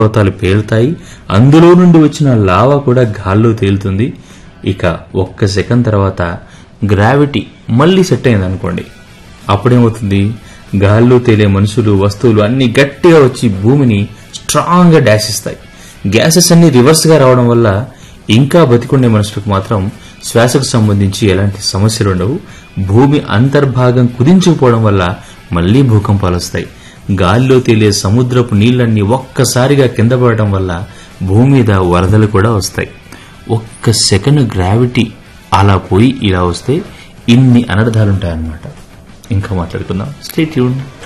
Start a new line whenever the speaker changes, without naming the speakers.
పర్వతాలు పేలుతాయి అందులో నుండి వచ్చిన లావా కూడా గాల్లో తేలుతుంది ఇక ఒక్క సెకండ్ తర్వాత గ్రావిటీ మళ్ళీ సెట్ అయింది అనుకోండి అప్పుడేమవుతుంది గాల్లో తేలే మనుషులు వస్తువులు అన్ని గట్టిగా వచ్చి భూమిని స్ట్రాంగ్ గా డాష్ ఇస్తాయి గ్యాసెస్ అన్ని రివర్స్ గా రావడం వల్ల ఇంకా బతికుండే మనుషులకు మాత్రం శ్వాసకు సంబంధించి ఎలాంటి సమస్యలు ఉండవు భూమి అంతర్భాగం కుదించుకుపోవడం వల్ల మళ్లీ భూకంపాలు వస్తాయి గాలిలో తేలే సముద్రపు నీళ్లన్నీ ఒక్కసారిగా కింద పడటం వల్ల భూమి మీద వరదలు కూడా వస్తాయి ఒక్క సెకండ్ గ్రావిటీ అలా పోయి ఇలా వస్తే ఇన్ని అనర్థాలుంటాయన్నమాట ఇంకా మాట్లాడుకుందాం స్టే ట్యూన్